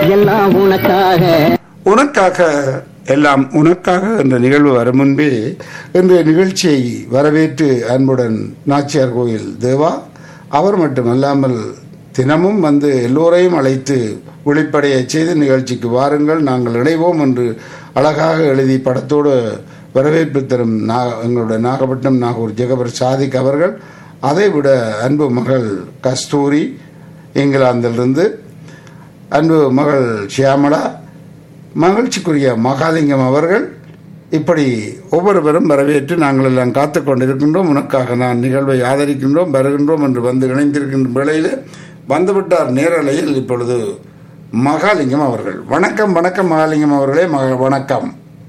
எல்லாம் உனக்காக உனக்காக எல்லாம் உனக்காக என்ற நிகழ்வு வரும் முன்பே இன்றைய நிகழ்ச்சியை வரவேற்று அன்புடன் நாச்சியார் கோயில் தேவா அவர் மட்டுமல்லாமல் தினமும் வந்து எல்லோரையும் அழைத்து விழிப்படைய செய்து நிகழ்ச்சிக்கு வாருங்கள் நாங்கள் இணைவோம் என்று அழகாக எழுதி படத்தோடு வரவேற்பு தரும் நா எங்களுடைய நாகப்பட்டினம் நாகூர் ஜெகபர் சாதிக் அவர்கள் அதைவிட அன்பு மகள் கஸ்தூரி இங்கிலாந்திலிருந்து அன்பு மகள் ஷியாமளா மகிழ்ச்சிக்குரிய மகாலிங்கம் அவர்கள் இப்படி ஒவ்வொருவரும் வரவேற்று நாங்கள் எல்லாம் காத்து கொண்டிருக்கின்றோம் உனக்காக நான் நிகழ்வை ஆதரிக்கின்றோம் வருகின்றோம் என்று வந்து இணைந்திருக்கின்ற வேளையில் வந்துவிட்டார் நேரலையில் இப்பொழுது மகாலிங்கம் அவர்கள் வணக்கம் வணக்கம் மகாலிங்கம் அவர்களே மக வணக்கம்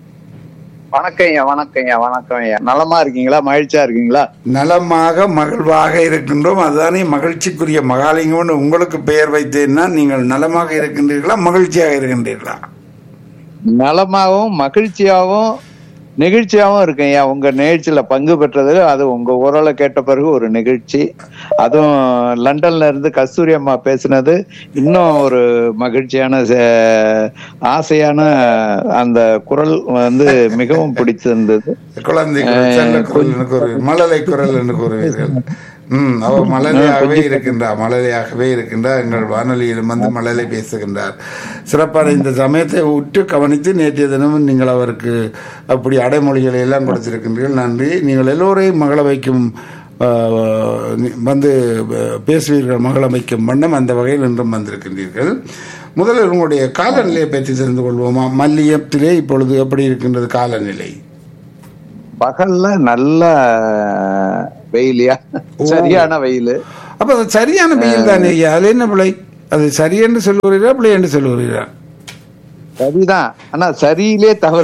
வணக்கம் ஐயா வணக்கம் ஐயா வணக்கம் ஐயா நலமா இருக்கீங்களா மகிழ்ச்சியா இருக்கீங்களா நலமாக மகிழ்வாக இருக்கின்றோம் அதுதானே மகிழ்ச்சிக்குரிய மகாலிங்கம்னு உங்களுக்கு பெயர் வைத்தேன்னா நீங்கள் நலமாக இருக்கின்றீர்களா மகிழ்ச்சியாக இருக்கின்றீர்களா நலமாகவும் மகிழ்ச்சியாகவும் நெகிழ்ச்சியாகவும் இருக்கேன் ஐயா உங்க நிகழ்ச்சியில பங்கு பெற்றது அது உங்க உரலை கேட்ட பிறகு ஒரு நிகழ்ச்சி அதுவும் லண்டன்ல இருந்து கஸ்தூரி அம்மா பேசினது இன்னும் ஒரு மகிழ்ச்சியான சே- ஆசையான அந்த குரல் வந்து மிகவும் பிடிச்சிருந்தது குழந்தை குரல், செல்ல குரல் என்று கூறுவீர்கள் மழலை குரல் என்று கூறுவீர்கள் ம் அவ மழலையாகவே இருக்கின்றார் மழலையாகவே இருக்கின்றார் எங்கள் வானொலியிலும் வந்து மழலை பேசுகின்றார் சிறப்பான இந்த சமயத்தை உற்று கவனித்து நேற்றைய தினமும் நீங்கள் அவருக்கு அப்படி அடைமொழிகளை எல்லாம் கொடுத்திருக்கின்றீர்கள் நன்றி நீங்கள் எல்லோரையும் மகள வைக்கும் ஆஹ், வந்து அஹ், பேசுவீர்கள் மகள வைக்கும் வண்ணம் அந்த வகையில் இன்றும் வந்திருக்கின்றீர்கள் முதலில் உங்களுடைய காலநிலையை பற்றி தெரிந்து கொள்வோமா மல்லியத்திலே இப்பொழுது எப்படி இருக்கின்றது காலநிலை பகல்ல நல்ல வெயிலியா சரியான வெயில் அப்ப அது சரியான வெயில் தானே ஐயா அது என்ன பிள்ளை அது சரி என்று சொல்லுகிறீரா பிள்ளை என்று சொல்லுகிறீரா சரிதான் ஆனா சரியிலே தவறு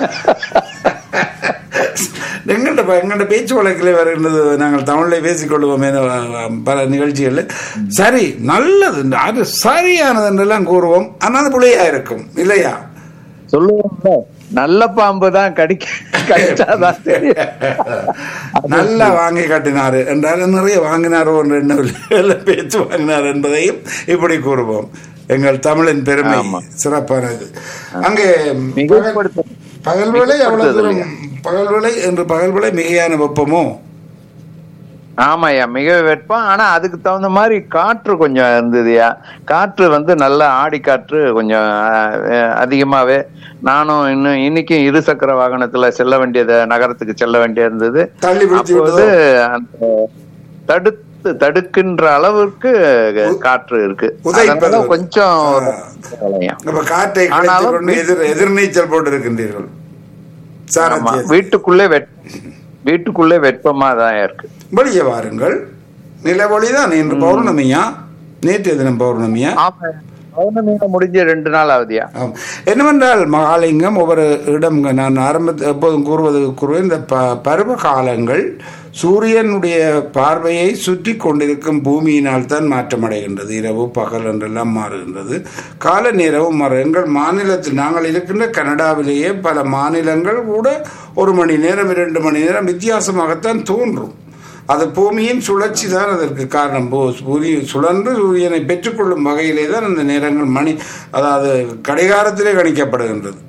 எங்கள்கிட்ட ப- எங்கள்கிட்ட பேச்சு வழக்கிலே வருகின்றது நாங்கள் தமிழில் பேசிக்கொள்வோமே அஹ், பல நிகழ்ச்சிகளில் சரி நல்லது அது சரியானது என்றெல்லாம் கூறுவோம் ஆனால் அது பிள்ளையா இருக்கும் இல்லையா சொல்லுவாங்க நல்ல பாம்பு தான் கடிக்க கடிச்சாதான் தெரியும் நல்லா வாங்கி காட்டினாரு என்றால் நிறைய வாங்கினாரோ என்ற எண்ணம் பேச்சு வாங்கினார் என்பதையும் இப்படி கூறுவோம் எங்கள் தமிழின் பெருமை ஆமா. சிறப்பானது அங்கே பகல் மிகப்படுத்த பகல் வேளை அவ்வளவு மிகப்படுத்துதல் தூரம் பகல் வேளை என்று பகல் வேளை மிகையான வெப்பமோ ஆமாய்யா மிக வெப்பம் ஆனா அதுக்கு தகுந்த மாதிரி காற்று கொஞ்சம் இருந்ததுயா காற்று வந்து நல்ல ஆடி காற்று கொஞ்சம் அஹ், அதிகமாவே நானும் இன்னும் இன்னைக்கும் இருசக்கர வாகனத்துல செல்ல வேண்டியது நகரத்துக்கு செல்ல வேண்டிய இருந்தது தள்ளி பிடித்து அப்போது விட்டதோ? அந்த தடுத்து தடுக்கின்ற அளவுக்கு காற்று இருக்கு உதைப்பது. அதனால கொஞ்சம் ஆ. கவலையா. நம்ம காற்றை கலைத்துக் ஆனாலும் கொண்டு எதிர் எதிர்நீச்சல் போட்டு இருக்கின்றீர்கள் ஆமா சாரத்தியத்தில். வீட்டுக்குள்ளே வெட் வீட்டுக்குள்ளே வெப்பமா தான் இருக்கு வெளியே வாருங்கள் நிலவொளிதான் இன்று பௌர்ணமியா நேற்றைய தினம் பௌர்ணமியா ஆமா பௌர்ணமியில முடிஞ்ச ரெண்டு நாள் ஆகுதியா ஆம். என்னவென்றால் மகாலிங்கம் ஒவ்வொரு இடம் நான் ஆரம்பத்து எப்போதும் கூறுவது கூறுவேன் இந்த ப பருவ காலங்கள் சூரியனுடைய பார்வையை சுற்றி கொண்டிருக்கும் பூமியினால் தான் மாற்றமடைகின்றது இரவு பகல் என்றெல்லாம் மாறுகின்றது கால நேரமும் மாறு எங்கள் மாநிலத்தில் நாங்கள் இருக்கின்ற கனடாவிலேயே பல மாநிலங்கள் கூட ஒரு மணி நேரம் இரண்டு மணி நேரம் வித்தியாசமாகத்தான் தோன்றும் அது பூமியின் சுழற்சி தான் அதற்கு காரணம் போ- சூரிய சுழன்று சூரியனை பெற்றுக்கொள்ளும் வகையிலே தான் அந்த நேரங்கள் மணி அதாவது கடிகாரத்திலே கணிக்கப்படுகின்றது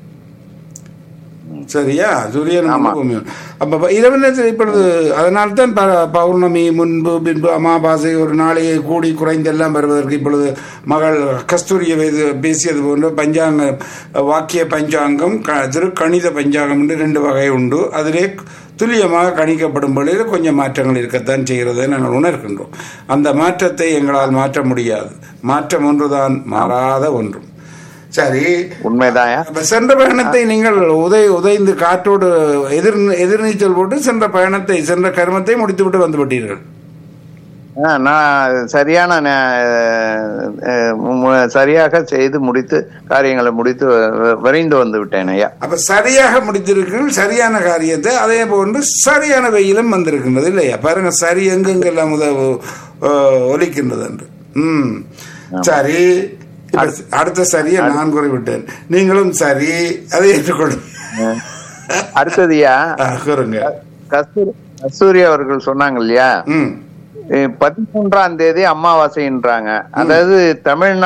சரியா சூரியன் வந்து பூமி அப்ப ப- இரவு நேரத்தில் இப்பொழுது அதனால் தான் ப- பௌர்ணமி முன்பு பின்பு அமாவாசை ஒரு நாளையை கூடி குறைந்தெல்லாம் வருவதற்கு இப்பொழுது மகள் கஸ்தூரிய வயது பேசியது போன்ற பஞ்சாங்க வாக்கிய பஞ்சாங்கம் க- திருக்கணித பஞ்சாங்கம் என்று ரெண்டு வகை உண்டு அதிலே துல்லியமாக கணிக்கப்படும் பொழுது கொஞ்சம் மாற்றங்கள் இருக்கத்தான் செய்கிறதை நாங்கள் உணர்கின்றோம் அந்த மாற்றத்தை எங்களால் மாற்ற முடியாது மாற்றம் ஒன்றுதான் மாறாத ஒன்றும் சரி உண்மைதான் அப்ப சென்ற பயணத்தை நீங்கள் உதை உதைந்து காற்றோடு எதிர் எதிர்நீச்சல் போட்டு சென்ற பயணத்தை சென்ற கர்மத்தை முடித்துவிட்டு வந்து விட்டீர்கள் ஆ, நான் சரியான நே- அஹ், மு- சரியாக செய்து முடித்து காரியங்களை முடித்து வ- விரைந்து வந்து விட்டேன் ஐயா அப்ப சரியாக முடித்திருக்கிறீர்கள் சரியான காரியத்தை அதே போன்று சரியான வெயிலும் வந்திருக்கின்றது இல்லையா பாருங்க சரி எங்கெங்கெல்லாம் உத அஹ், ஒலிக்கின்றது என்று ம் சரி இப்ப அடுத்த சரியை நான் கூறிவிட்டேன் நீங்களும் சரி அதை ஏற்றுக்கொள்ளுங்க அடுத்ததுயா ஆ, கூறுங்க கஸ்தூரி கஸ்தூரி அவர்கள் சொன்னாங்க இல்லையா ம் அஹ், பதிமூன்றாம் தேதி அமாவாசைன்றாங்க அதாவது தமிழ்நாட்டை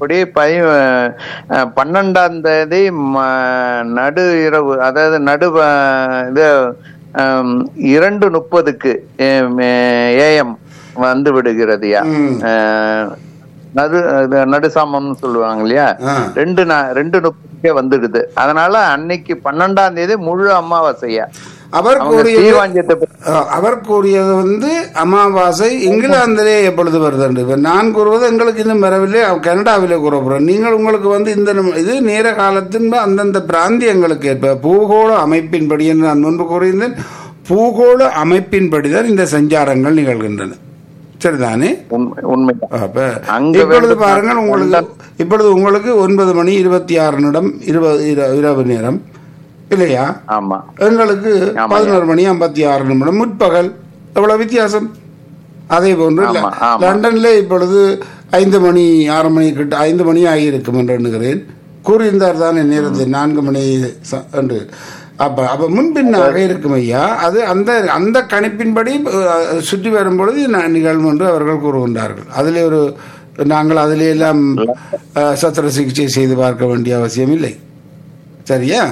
அப்படி பை அஹ், பன்னெண்டாம் தேதி ம- நடு இரவு அதாவது நடு அஹ், இது அம், இரண்டு முப்பதுக்கு ஏஎம் வந்து விடுகிறதுயா ம். அஹ், நடு இது நடுசாமம்னு சொல்லுவாங்க இல்லையா ஆ. ரெண்டு நா- ரெண்டு முப்பதுக்கே வந்துடுது அதனால அன்னைக்கு பன்னெண்டாம் தேதி முழு அமாவாசையா அவர் அவங்க கூறியது ஸ்ரீவாஞ்சியத்தை பத்தி- அஹ், அவர் கூறியது வந்து அமாவாசை இங்கிலாந்திலே எப்பொழுது வருதுண்டு இப்ப நான் கூறுவது எங்களுக்கு இன்னும் வரவில்லை அவ் கனடாவிலே கூறப்படுறோம் நீங்கள் உங்களுக்கு வந்து இந்த நம்- இது நேர காலத்தின் அந்தந்த பிராந்தியங்களுக்கு ஏற்ப பூகோள அமைப்பின்படி என்று நான் முன்பு கூறியிருந்தேன் பூகோள அமைப்பின்படி தான் இந்த சஞ்சாரங்கள் நிகழ்கின்றன சரிதானே உண்மை- உண்மைதான் அப்ப அங்க இப்பொழுது வேண்டும் பாருங்கள் உங்களுக்கு இப்பொழுது உங்களுக்கு ஒன்பது மணி இருபத்தி ஆறு நிமிடம் இருபது இர- இரவு நேரம் இல்லையா ஆமா எங்களுக்கு பதினோரு மணி ஐம்பத்தி ஆறு நிமிடம் முற்பகல் எவ்வளவு வித்தியாசம் அதே போன்று ஆமா, ஆமா. லண்டன்ல இப்பொழுது ஐந்து மணி ஆறு மணி கிட்ட ஐந்து மணி ஆகியிருக்கும் என்று எண்ணுகிறேன் கூறியிருந்தார் தானே நேரத்தை நான்கு மணி ச- என்று அப்ப அப்ப முன்பின்னாக இருக்கும் ஐயா அது அந்த அந்த கணிப்பின்படி அஹ், சுற்றி வரும் பொழுது ந- நிகழ்வு என்று அவர்கள் கூறுகின்றார்கள் அதிலே ஒரு நாங்கள் அதிலே எல்லாம் அஹ், சத்திர சிகிச்சை செய்து பார்க்க வேண்டிய அவசியம் இல்லை சரியா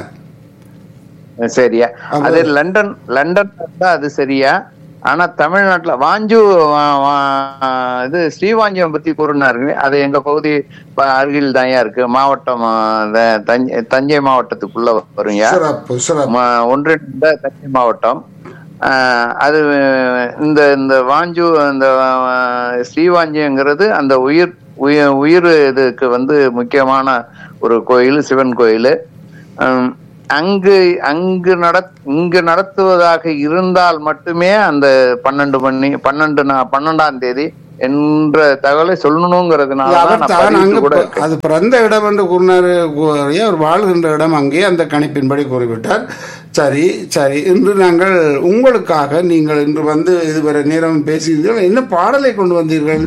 சரியா அது லண்டன் லண்டன் தான் அது சரியா ஆனா தமிழ்நாட்டுல வாஞ்சு வா- வா- இது ஸ்ரீவாஞ்சியம் பத்தி கூறினாரு அது எங்க பகுதி ப- அருகில் தான் இருக்கு மாவட்டம் ஆ, இந்த தஞ்சை தஞ்சை மாவட்டத்துக்குள்ள வருங்க சிறப்பு சிறப்பு ம- ஒன்றிணைந்த தஞ்சை மாவட்டம் ஆஹ் அது இந்த இந்த வாஞ்சு இந்த ஆஹ், ஸ்ரீவாஞ்சியங்கிறது அந்த உயிர் உயிர் உயிர் இதுக்கு வந்து முக்கியமான ஒரு கோயில் சிவன் கோயில் ஹம், அங்கு அங்கு நட இங்கு நடத்துவதாக இருந்தால் மட்டுமே அந்த பன்னெண்டு மணி பன்னெண்டு நா- பன்னெண்டாம் தேதி என்ற தகவலை சொல்லணுங்கிறதுனால தான் அவர் நான் தான் பதிவிட்டு அங்கு கூட ப- இருக்கேன். அது பிறந்த இடம் என்று கூறினார் கூறிய அவர் வாழ்கின்ற இடம் அங்கே அந்த கணிப்பின்படி கூறிவிட்டார் சரி சரி இன்று நாங்கள் உங்களுக்காக நீங்கள் இன்று வந்து இதுவரை நேரம் பேசியிருந்தீர்கள் என்ன பாடலை கொண்டு வந்தீர்கள்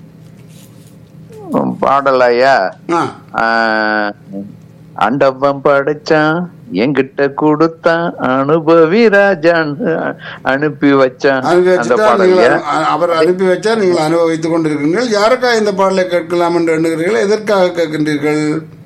பாடலையா ஆ ஆஹ் ஆண்டவன் படைச்சான் என்கிட்ட கொடுத்தான் அனுபவி ராஜான் அனுப்பி வச்சான் அனுப்பி அந்த வச்சுட்டா பாடல் நீங்கள் அ- அவர் அனுப்பி வச்சா நீங்கள் அனுபவித்துக் கொண்டிருக்கிறீர்கள் யாருக்காக இந்த பாடலை கேட்கலாம் என்று எண்ணுகிறீர்கள் எதற்காக கேட்கின்றீர்கள்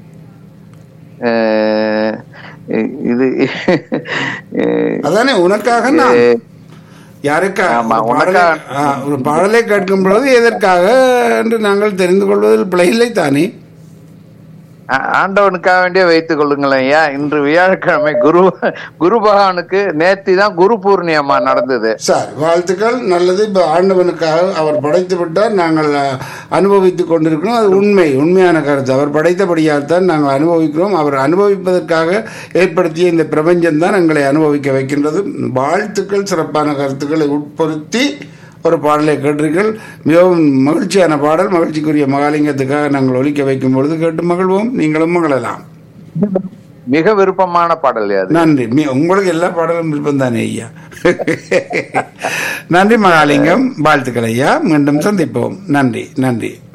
ஆஹ் இது அதானே உனக்காக நான் யாருக்காக ஆமா, ஒரு பாடலை- உனக்காக. ஆ, ஒரு பாடலை கேட்கும் பொழுது எதற்காக என்று நாங்கள் தெரிந்து கொள்வதில் பிழையில்லை தானே ஆ- ஆண்டவனுக்காக வேண்டிய வைத்துக் கொள்ளுங்களேன் ஐயா இன்று வியாழக்கிழமை குரு குரு பகவானுக்கு நேத்தி தான் குரு பூர்ணியமா நடந்தது சார் வாழ்த்துக்கள் நல்லது இப்போ ஆண்டவனுக்காக அவர் படைத்து விட்டார் நாங்கள் அஹ், அனுபவித்துக் கொண்டிருக்கிறோம் அது உண்மை உண்மையான கருத்து அவர் படைத்தபடியால் தான் நாங்கள் அனுபவிக்கிறோம் அவர் அனுபவிப்பதற்காக ஏற்படுத்திய இந்த பிரபஞ்சம் தான் எங்களை அனுபவிக்க வைக்கின்றது வாழ்த்துக்கள் சிறப்பான கருத்துக்களை உட்படுத்தி ஒரு பாடலை கேட்டீர்கள் மிகவும் மகிழ்ச்சியான பாடல் மகிழ்ச்சிக்குரிய மகாலிங்கத்துக்காக நாங்கள் ஒலிக்க வைக்கும் பொழுது கேட்டு மகிழ்வோம் நீங்களும் மகிழலாம் மிக விருப்பமான பாடல் அது நன்றி மி- உங்களுக்கு எல்லா பாடலும் விருப்பம் தானே ஐயா நன்றி மகாலிங்கம் வாழ்த்துக்கள் ஐயா மீண்டும் சந்திப்போம் நன்றி நன்றி